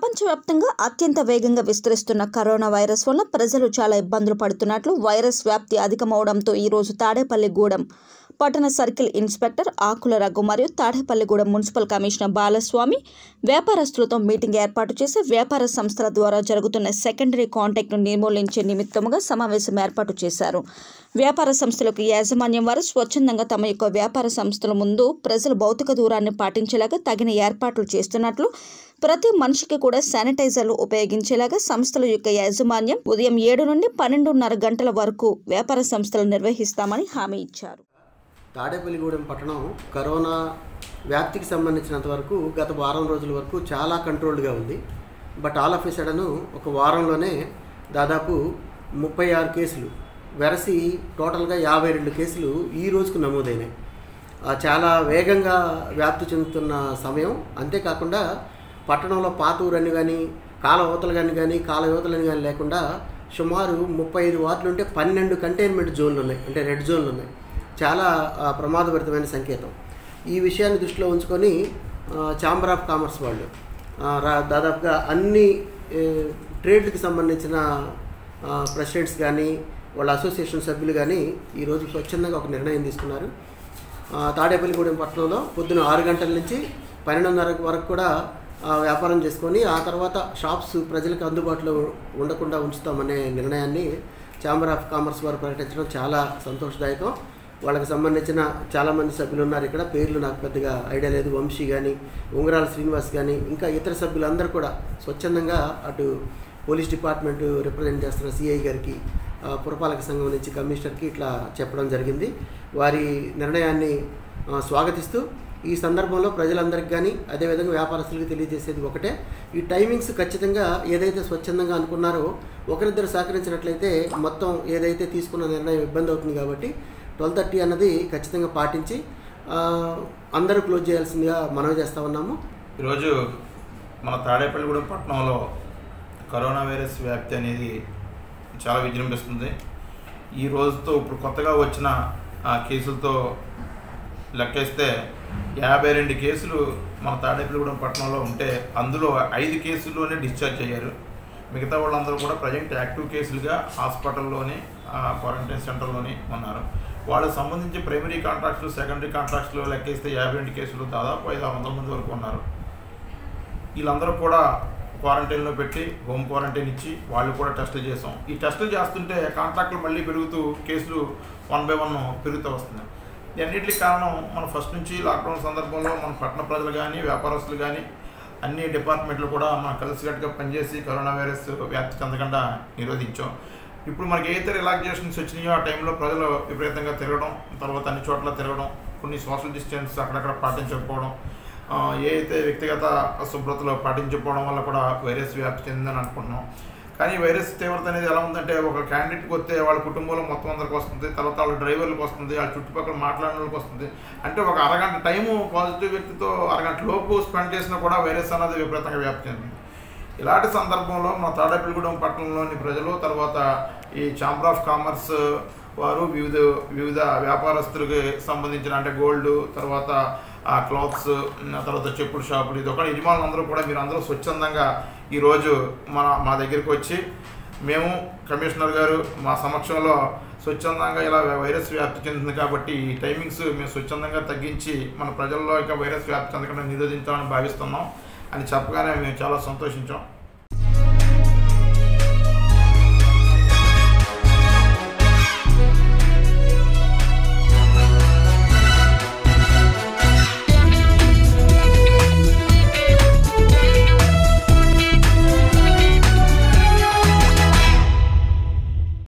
ప్రపంచవ్యాప్తంగా అత్యంత వేగంగా విస్తరిస్తున్న కరోనా వైరస్ వల్ల ప్రజలు చాలా ఇబ్బందులు పడుతున్నట్లు వైరస్ వ్యాప్తి అధికమవడంతో ఈరోజు తాడేపల్లిగూడెం పట్టణ సర్కిల్ ఇన్స్పెక్టర్ ఆకుల రఘు మరియు తాడేపల్లిగూడెం మున్సిపల్ కమిషనర్ బాలస్వామి వ్యాపారస్తులతో మీటింగ్ ఏర్పాటు చేసి వ్యాపార సంస్థల ద్వారా జరుగుతున్న సెకండరీ కాంటాక్ట్ను నిర్మూలించే నిమిత్తముగా సమావేశం ఏర్పాటు చేశారు వ్యాపార సంస్థలకు యాజమాన్యం వారు స్వచ్ఛందంగా తమ యొక్క వ్యాపార సంస్థల ముందు ప్రజలు భౌతిక దూరాన్ని పాటించేలాగా తగిన ఏర్పాట్లు చేస్తున్నట్లు ప్రతి మనిషికి కూడా శానిటైజర్లు ఉపయోగించేలాగా సంస్థల యొక్క యాజమాన్యం ఉదయం ఏడు నుండి పన్నెండున్నర గంటల వరకు వ్యాపార సంస్థలు నిర్వహిస్తామని హామీ ఇచ్చారు తాడేపల్లిగూడెం పట్టణం కరోనా వ్యాప్తికి సంబంధించినంత వరకు గత వారం రోజుల వరకు చాలా కంట్రోల్డ్గా ఉంది but all of a sudden ఒక వారంలోనే దాదాపు ముప్పై ఆరు కేసులు వెరసి టోటల్గా యాభై రెండు కేసులు ఈ రోజుకు నమోదైనాయి ఆ, చాలా వేగంగా వ్యాప్తి చెందుతున్న సమయం అంతేకాకుండా పట్టణంలో పాత ఊరని కానీ కాల యువతలు కానీ కానీ కాల యువతలని కానీ లేకుండా సుమారు ముప్పై ఐదు వార్డులు ఉంటే పన్నెండు కంటైన్మెంట్ జోన్లు ఉన్నాయి అంటే రెడ్ జోన్లు ఉన్నాయి చాలా ఆ, ప్రమాదభరితమైన సంకేతం ఈ విషయాన్ని దృష్టిలో ఉంచుకొని ఛాంబర్ ఆఫ్ కామర్స్ వాళ్ళు ఆ, రా- దాదాపుగా అన్ని ఏ, ట్రేడ్కి సంబంధించిన ఆ, ప్రెసిడెంట్స్ కానీ వాళ్ళ అసోసియేషన్ సభ్యులు కానీ ఈరోజు స్వచ్ఛందంగా ఒక నిర్ణయం తీసుకున్నారు ఆ, తాడేపల్లిగూడెం పట్టణంలో పొద్దున ఆరు గంటల నుంచి పన్నెండున్నర వరకు కూడా ఆ, వ్యాపారం చేసుకొని ఆ తర్వాత షాప్స్ ప్రజలకు అందుబాటులో ఉండకుండా ఉంచుతామనే నిర్ణయాన్ని ఛాంబర్ ఆఫ్ కామర్స్ వారు ప్రకటించడం చాలా సంతోషదాయకం వాళ్ళకి సంబంధించిన చాలామంది సభ్యులు ఉన్నారు ఇక్కడ పేర్లు నాకు పెద్దగా ఐడియా లేదు వంశీ కానీ ఉంగరాల శ్రీనివాస్ కానీ ఇంకా ఇతర సభ్యులందరూ కూడా స్వచ్ఛందంగా అటు పోలీస్ డిపార్ట్మెంట్ రిప్రజెంట్ చేస్తున్న సిఐ గారికి ఆ, పురపాలక సంఘం నుంచి కమిషనర్కి ఇట్లా చెప్పడం జరిగింది వారి నిర్ణయాన్ని ఆ, స్వాగతిస్తూ ఈ సందర్భంలో ప్రజలందరికీ కానీ అదేవిధంగా వ్యాపారస్తులకు తెలియజేసేది ఒకటే ఈ టైమింగ్స్ ఖచ్చితంగా ఏదైతే స్వచ్ఛందంగా అనుకున్నారో ఒకరిద్దరు సహకరించినట్లయితే మొత్తం ఏదైతే తీసుకున్న నిర్ణయం ఇబ్బంది అవుతుంది కాబట్టి ట్వెల్వ్ థర్టీ అన్నది ఖచ్చితంగా పాటించి ఆ, అందరూ క్లోజ్ చేయాల్సిందిగా మనవి చేస్తా ఉన్నాము ఈరోజు మన తాడేపల్లిగూడెం పట్టణంలో కరోనా వైరస్ వ్యాప్తి అనేది చాలా విజృంభిస్తుంది ఈ రోజుతో ఇప్పుడు కొత్తగా వచ్చిన ఆ కేసులతో లెక్కేస్తే యాభై రెండు కేసులు మన తాడేపల్లిగూడెం పట్టణంలో ఉంటే అందులో ఐదు కేసుల్లోనే డిశ్చార్జ్ అయ్యారు మిగతా వాళ్ళందరూ కూడా ప్రజెంట్ యాక్టివ్ కేసులుగా హాస్పిటల్లోని క్వారంటైన్ సెంటర్లోని ఉన్నారు వాళ్ళకి సంబంధించి ప్రైమరీ కాంట్రాక్ట్స్ సెకండరీ కాంట్రాక్ట్స్లో లెక్కేస్తే యాభై రెండు కేసులు దాదాపు ఐదు ఆరు వందల మంది వరకు ఉన్నారు వీళ్ళందరూ కూడా క్వారంటైన్లో పెట్టి హోమ్ క్వారంటైన్ ఇచ్చి వాళ్ళు కూడా టెస్టులు చేసాం ఈ టెస్టులు చేస్తుంటే కాంట్రాక్టులు మళ్ళీ పెరుగుతూ కేసులు వన్ బై వన్ పెరుగుతూ వస్తున్నాయి అన్నింటికి కారణం మన ఫస్ట్ నుంచి లాక్డౌన్ సందర్భంలో మన పట్టణ ప్రజలు కానీ వ్యాపారస్తులు కానీ అన్ని డిపార్ట్మెంట్లు కూడా మనం కలిసికట్టుగా పనిచేసి కరోనా వైరస్ వ్యాప్తి చెందకుండా నిరోధించాం ఇప్పుడు మనకి ఏదైతే రిలాక్సేషన్స్ వచ్చినాయో ఆ టైంలో ప్రజలు విపరీతంగా తిరగడం తర్వాత అన్ని చోట్ల తిరగడం కొన్ని సోషల్ డిస్టెన్స్ అక్కడక్కడ పాటించకపోవడం ఆ, ఏ అయితే వ్యక్తిగత శుభ్రతలో పాటించకపోవడం వల్ల కూడా వైరస్ వ్యాప్తి చెందిందని అనుకుంటున్నాం కానీ ఈ వైరస్ తీవ్రత అనేది ఎలా ఉందంటే ఒక క్యాండిడేట్కి వస్తే వాళ్ళ కుటుంబంలో మొత్తం అందరికి వస్తుంది తర్వాత వాళ్ళ డ్రైవర్లకు వస్తుంది వాళ్ళ చుట్టుపక్కల మాట్లాడిన వాళ్ళకి వస్తుంది అంటే ఒక అరగంట టైము పాజిటివ్ వ్యక్తితో అరగంట లోపు స్పెండ్ చేసినా కూడా వైరస్ అనేది విపరీతంగా వ్యాప్తి చెందింది ఇలాంటి సందర్భంలో మన తాడేపల్లిగూడెం పట్టణంలోని ప్రజలు తర్వాత ఈ ఛాంబర్ ఆఫ్ కామర్స్ వారు వివిధ వివిధ వ్యాపారస్తులకి సంబంధించిన అంటే గోల్డ్ తర్వాత ఆ క్లాత్స్ తర్వాత చెప్పుల షాపులు ఇది ఒక యజమానులు అందరూ కూడా మీరు అందరూ స్వచ్ఛందంగా ఈరోజు మన మా దగ్గరికి వచ్చి మేము కమిషనర్ గారు మా సమక్షంలో స్వచ్ఛందంగా ఇలా వైరస్ వ్యాప్తి చెందింది కాబట్టి ఈ టైమింగ్స్ మేము స్వచ్ఛందంగా తగ్గించి మన ప్రజల్లో ఇక వైరస్ వ్యాప్తి చెందకుండా నిరోధించాలని భావిస్తున్నాం అని చెప్పగానే మేము చాలా సంతోషించాం